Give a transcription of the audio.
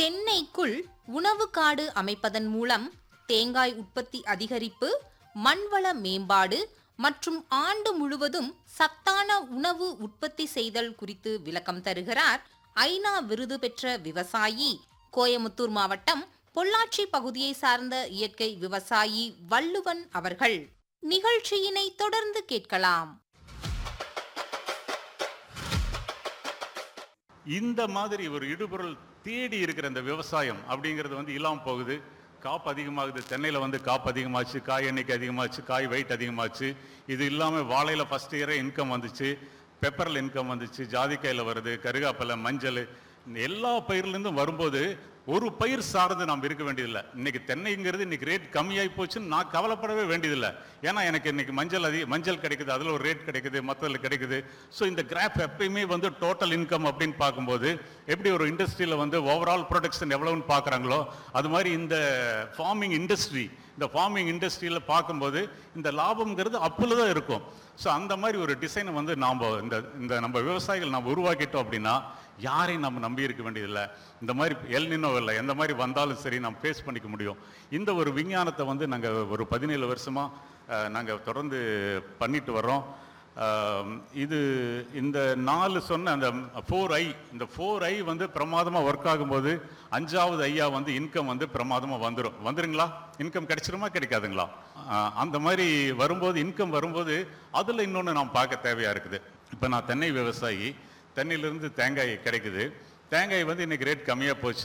தென்னைக்குள் உணவு காடு அமைப்பதன் மூலம் தேங்காய் உற்பத்தி அதிகரிப்பு மண்வள மேம்பாடு மற்றும் ஆண்டு முழுவதும் சத்தான உணவு உற்பத்தி செய்தல் குறித்து விளக்கம் தருகிறார் ஐநா விருது பெற்ற விவசாயி கோயமுத்தூர் மாவட்டம் பொள்ளாச்சி பகுதியை சார்ந்த இயற்கை விவசாயி வள்ளுவன் அவர்கள் நிகழ்ச்சியினை தொடர்ந்து கேட்கலாம் இந்த மாதிரி ஒரு இடுபொருள் தேடி இருக்கிற இந்த விவசாயம் அப்படிங்கிறது வந்து இல்லாமல் போகுது காப்பு அதிகமாகுது தென்னையில் வந்து காப்பு அதிகமாச்சு காய் எண்ணிக்கை அதிகமாச்சு காய் வெயிட் அதிகமாச்சு இது இல்லாமல் வாழையில் ஃபஸ்ட் இயரே இன்கம் வந்துச்சு பெப்பரில் இன்கம் வந்துச்சு ஜாதிக்காயில் வருது கருகாப்பிலை மஞ்சள் இந்த எல்லா பயிர்லேருந்தும் வரும்போது ஒரு பயிர் சார்ந்து நாம் இருக்க வேண்டியதில்லை இன்னைக்கு தென்னைங்கிறது இன்னைக்கு ரேட் கம்மியாகி போச்சுன்னு நான் கவலைப்படவே வேண்டியதில்லை ஏன்னா எனக்கு இன்னைக்கு மஞ்சள் அதிக மஞ்சள் கிடைக்குது அதில் ஒரு ரேட் கிடைக்குது மற்றதில் கிடைக்குது ஸோ இந்த கிராஃப் எப்பயுமே வந்து டோட்டல் இன்கம் அப்படின்னு பார்க்கும்போது எப்படி ஒரு இண்டஸ்ட்ரியில் வந்து ஓவரால் ப்ரொடக்ஷன் எவ்வளோன்னு பார்க்குறாங்களோ அது மாதிரி இந்த ஃபார்மிங் இண்டஸ்ட்ரி இந்த ஃபார்மிங் இண்டஸ்ட்ரியில் பார்க்கும்போது இந்த லாபம்ங்கிறது அப்பில் தான் இருக்கும் ஸோ அந்த மாதிரி ஒரு டிசைனை வந்து நாம் இந்த இந்த நம்ம விவசாயிகள் நாம் உருவாக்கிட்டோம் அப்படின்னா யாரையும் நம்ம நம்பி இருக்க வேண்டியதில்லை இந்த மாதிரி எல்னினோ இல்லை எந்த மாதிரி வந்தாலும் சரி நம்ம ஃபேஸ் பண்ணிக்க முடியும் இந்த ஒரு விஞ்ஞானத்தை வந்து நாங்கள் ஒரு பதினேழு வருஷமாக நாங்கள் தொடர்ந்து பண்ணிட்டு வர்றோம் ஆம், இது இந்த நாலு சொன்ன அந்த ஃபோர் ஐ இந்த ஃபோர் ஐ வந்து பிரமாதமாக ஒர்க் ஆகும்போது அஞ்சாவது ஐயா வந்து இன்கம் வந்து பிரமாதமாக வந்துடும் வந்துருங்களா இன்கம் கிடைச்சிருமா கிடைக்காதுங்களா ஆ, அந்த மாதிரி வரும்போது இன்கம் வரும்போது அதில் இன்னொன்று நாம் பார்க்க தேவையாக இருக்குது இப்போ நான் தென்னை விவசாயி தென்னையிலிருந்து தேங்காய் கிடைக்குது தேங்காய் வந்து இன்னைக்கு ரேட் கம்மியாக போச்சு